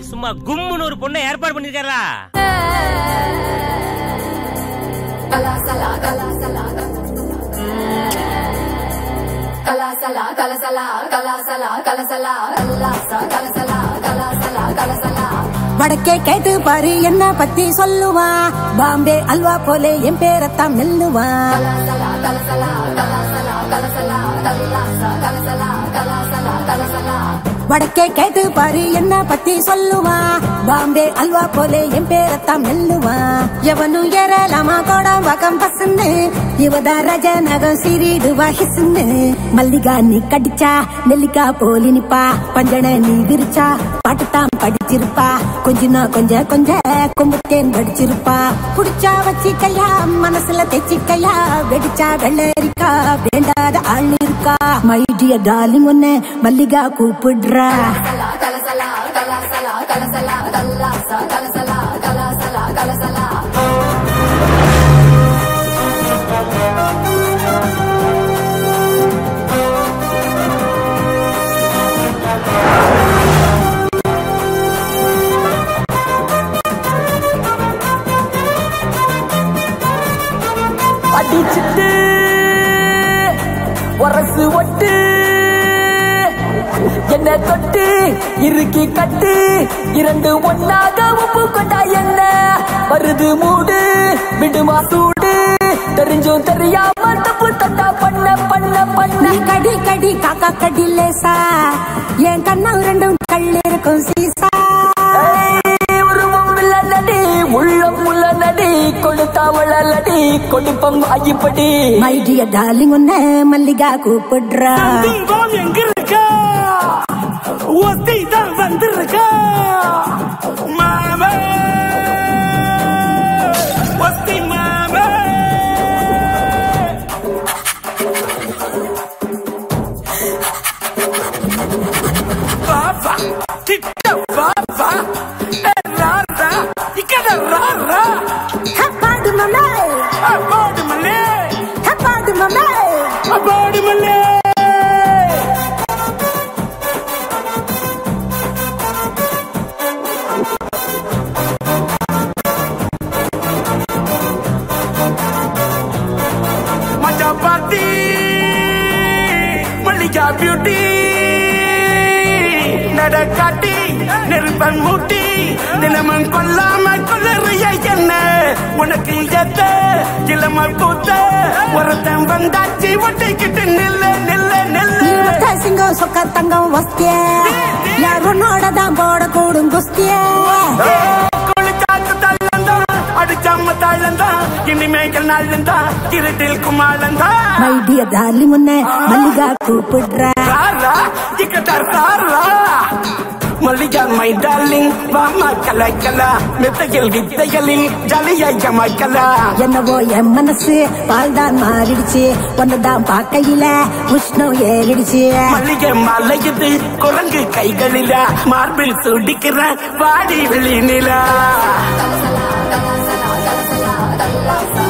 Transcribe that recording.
சும்மா கும்முன்னு ஒரு பொண்ணை ஏற்பாடு பண்ணிருக்காரா கலாசலா கலாசலா கலாசலா கலசலா கலாசலா கலசலா கலாசா கலசலா கலாசலா கலசலா வடக்கே கேட்டு பாரு என்ன பத்தி சொல்லுவான் பாம்பே அல்வா போலே என் பேரத்தான் மெல்லுவான் கலாசலா கலசலா கலாசலா கலசலா கலாசா கலசலா கலாசலா கலசலா வடக்கே கேட்டு பாரு என்ன பத்தி சொல்லுவான் பாம்பே அல்வா போலே என் பேரத்தான் மெல்லுவான் எவனும் ஏறலாமா கோடம் வகம் பசன்னு இவதா ரஜ நகம் சிறிடுவா ஹிசுன்னு மல்லிகா நீ கடிச்சா நெல்லிக்கா போலி நிப்பா பஞ்சன நீ விரிச்சா பாட்டுத்தான் படிச்சிருப்பா கொஞ்சனா கொஞ்ச கொஞ்ச கும்பத்தேன் படிச்சிருப்பா புடிச்சா வச்சிக்கையா மனசுல தெச்சிக்கையா வெடிச்சா வெள்ளரிக்கா வேண்டாத ஆள் இருக்கா மை டியர் டார்லிங் ஒன்னு மல்லிகா கூப்பிடுறா கலசலா கலசலா கலாசலா கலசலா கலாசா கலசலா கலாசலா கலசலா அடிச்சிட்டு உரசு ஒட்டு என்ன தொட்டு இறுக்கி கட்டு இரண்டு ஒன்னாக உப்பு கொண்டா என்ன வருது மூடு விடுமா சூடு தெரிஞ்சும் தெரியாம தப்பு தட்டா பண்ண பண்ண பண்ண நீ கடி கடி காக்கா கடி லேசா என் கண்ணம் ரெண்டும் கல் இருக்கும் சீசா ஏய், உருவம் வில்லனடி உள்ளம் உள்ளனடி கொடுத்தாவள நடி கொடுப்பம் ஆகிப்படி மை டியர் டார்லிங் ஒன்னு மல்லிகா கூப்பிடுறா தீபம் எங்க இருக்கா ஒத்தி தான் வந்திருக்கா மாமே ஒத்தி மாமே பாபா கிட்ட பாபா ராரா இக்கட ராரா ஹப்பாடு மமே அப்பாடு மல்லே ஹப்பாடு மமே அப்பாடு மல்லே மச்சா பார்ட்டி மல்லிகா பியூட்டி நடக்காட்டி நெருப்பன் மூட்டி தினமும் கொல்லாம கொள்ளறிய என்ன உனக்கு எத்த இளம பூத்த ஒருத்தன் வந்தாச்சு ஒட்டிக்கிட்டு நில்ல நில்ல நில்ல நீ சிங்கம் சொக்க தங்கம் வஸ்திய யாருன்னோட தான் போட கூடும் குஸ்திய குளிச்சாக்கு தள்ளந்தா அடிச்சாம தள்ளந்தா இனிமேல் நாளந்தா இருட்டில் குமாளந்தா மை டியர் டார்லிங் ஒன்னு மல்லிகா கூப்பிடுறா ராரா இக்கட்டார் ராரா மல்லிகா மை டார்லிங் வாமா கலாய்க்கலா மெத்தையில் வித்தைகளில் ஜலியாய் ஜமாய்க்கலா என்னவோ என் மனசு பால் தான் மாறிடுச்சு ஒன்னதான் பார்க்கையில உஷ்ணம் ஏறிடுச்சு மல்லிகை மலையுது குரங்கு கைகளில மார்பில் சுடிக்கிற வாடி வெளி நிலா கலசலா கலாசலா கலசலா கலாசா